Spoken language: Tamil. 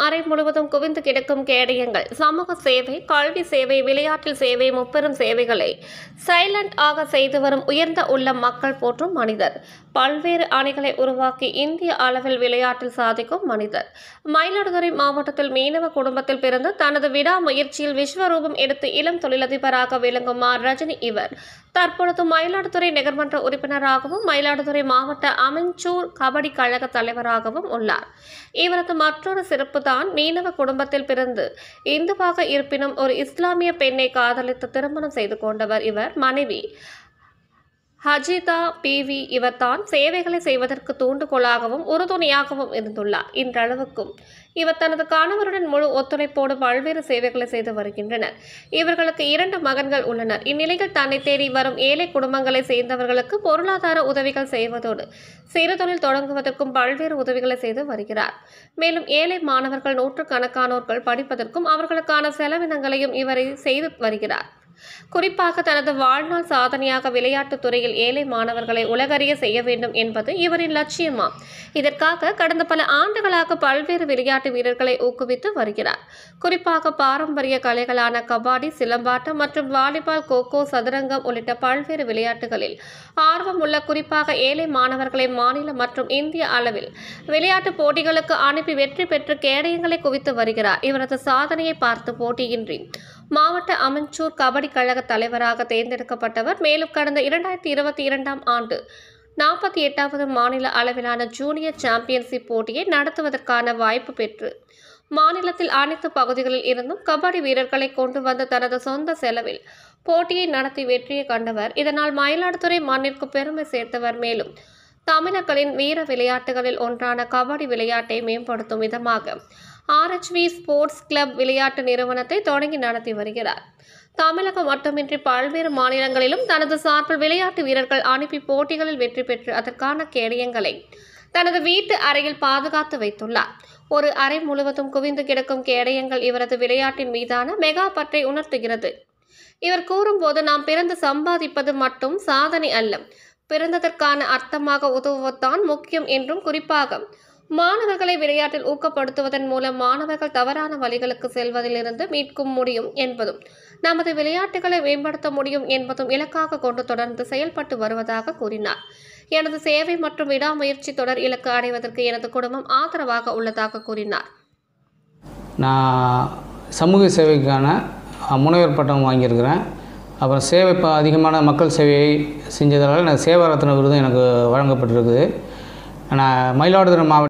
அறை முழுவதும் குவிந்து கிடக்கும் கேடயங்கள் சமூக சேவை கல்வி சேவை விளையாட்டில் சேவை முப்பெரும் சேவைகளை சைலண்ட் ஆக செய்து வரும் உயர்ந்த உள்ள மக்கள் போற்றும் மனிதர் பல்வேறு அணிகளை உருவாக்கி இந்திய அளவில் விளையாட்டில் சாதிக்கும் மனிதர் மயிலாடுதுறை மாவட்டத்தில் மீனவ குடும்பத்தில் பிறந்து தனது விடாமுயற்சியில் விஸ்வரூபம் எடுத்து இளம் தொழிலதிபராக விளங்கும் ஆர் ரஜினி இவர் தற்பொழுது மயிலாடுதுறை நகர்மன்ற உறுப்பினராகவும் மயிலாடுதுறை மாவட்ட அமைச்சூர் கபடி கழக தலைவராகவும் உள்ளார் இவரது மற்றொரு சிறப்பு தான் மீனவ குடும்பத்தில் பிறந்து இந்துவாக இருப்பினும் ஒரு இஸ்லாமிய பெண்ணை காதலித்து திருமணம் செய்து கொண்டவர் இவர் மனைவி ஹஜிதா பிவி இவர் தான் சேவைகளை செய்வதற்கு தூண்டுகோலாகவும் உறுதுணையாகவும் இருந்துள்ளார் இன்றளவுக்கும் இவர் தனது கணவருடன் முழு ஒத்துழைப்போடு பல்வேறு சேவைகளை செய்து வருகின்றனர் இவர்களுக்கு இரண்டு மகன்கள் உள்ளனர் இந்நிலையில் தன்னை தேடி வரும் ஏழை குடும்பங்களை சேர்ந்தவர்களுக்கு பொருளாதார உதவிகள் செய்வதோடு சிறு தொழில் தொடங்குவதற்கும் பல்வேறு உதவிகளை செய்து வருகிறார் மேலும் ஏழை மாணவர்கள் நூற்றுக்கணக்கானோர்கள் படிப்பதற்கும் அவர்களுக்கான செலவினங்களையும் இவரை செய்து வருகிறார் குறிப்பாக தனது வாழ்நாள் சாதனையாக விளையாட்டுத் துறையில் ஏழை மாணவர்களை உலகறிய செய்ய வேண்டும் என்பது இவரின் லட்சியமாம் இதற்காக கடந்த பல ஆண்டுகளாக பல்வேறு விளையாட்டு வீரர்களை ஊக்குவித்து வருகிறார் குறிப்பாக பாரம்பரிய கலைகளான கபாடி சிலம்பாட்டம் மற்றும் வாலிபால் கோகோ சதுரங்கம் உள்ளிட்ட பல்வேறு விளையாட்டுகளில் ஆர்வம் உள்ள குறிப்பாக ஏழை மாணவர்களை மாநில மற்றும் இந்திய அளவில் விளையாட்டுப் போட்டிகளுக்கு அனுப்பி வெற்றி பெற்று கேடயங்களை குவித்து வருகிறார் இவரது சாதனையை பார்த்து போட்டியின்றி மாவட்ட அமைச்சூர் கபடி கழக தலைவராக தேர்ந்தெடுக்கப்பட்டவர் மேலும் கடந்த இரண்டாயிரத்தி இருபத்தி இரண்டாம் ஆண்டு நாற்பத்தி எட்டாவது மாநில அளவிலான ஜூனியர் சாம்பியன்ஷிப் போட்டியை நடத்துவதற்கான வாய்ப்பு பெற்று மாநிலத்தில் அனைத்து பகுதிகளில் இருந்தும் கபடி வீரர்களை கொண்டு வந்து தனது சொந்த செலவில் போட்டியை நடத்தி வெற்றியை கண்டவர் இதனால் மயிலாடுதுறை மண்ணிற்கு பெருமை சேர்த்தவர் மேலும் தமிழர்களின் வீர விளையாட்டுகளில் ஒன்றான கபடி விளையாட்டை மேம்படுத்தும் விதமாக ஆர்எச்வி ஸ்போர்ட்ஸ் கிளப் விளையாட்டு நிறுவனத்தை தொடங்கி நடத்தி வருகிறார் தமிழகம் மட்டுமின்றி பல்வேறு மாநிலங்களிலும் தனது சார்பில் விளையாட்டு வீரர்கள் அனுப்பி போட்டிகளில் வெற்றி பெற்று அதற்கான கேடயங்களை தனது வீட்டு அறையில் பாதுகாத்து வைத்துள்ளார் ஒரு அறை முழுவதும் குவிந்து கிடக்கும் கேடயங்கள் இவரது விளையாட்டின் மீதான மெகா பற்றை உணர்த்துகிறது இவர் கூறும்போது நாம் பிறந்து சம்பாதிப்பது மட்டும் சாதனை அல்ல பிறந்ததற்கான அர்த்தமாக உதவுவதுதான் முக்கியம் என்றும் குறிப்பாக மாணவர்களை விளையாட்டில் ஊக்கப்படுத்துவதன் மூலம் மாணவர்கள் தவறான வழிகளுக்கு செல்வதிலிருந்து மீட்கும் முடியும் என்பதும் நமது விளையாட்டுகளை மேம்படுத்த முடியும் என்பதும் இலக்காக கொண்டு தொடர்ந்து செயல்பட்டு வருவதாக கூறினார் எனது சேவை மற்றும் விடாமுயற்சி தொடர் இலக்கு அடைவதற்கு எனது குடும்பம் ஆதரவாக உள்ளதாக கூறினார் நான் சமூக சேவைக்கான முனைவர் பட்டம் வாங்கியிருக்கிறேன் அப்புறம் சேவை இப்போ அதிகமான மக்கள் சேவையை செஞ்சதால் எனக்கு சேவாரத்ன விருதும் எனக்கு வழங்கப்பட்டிருக்குது நான் மயிலாடுதுறை மாவட்ட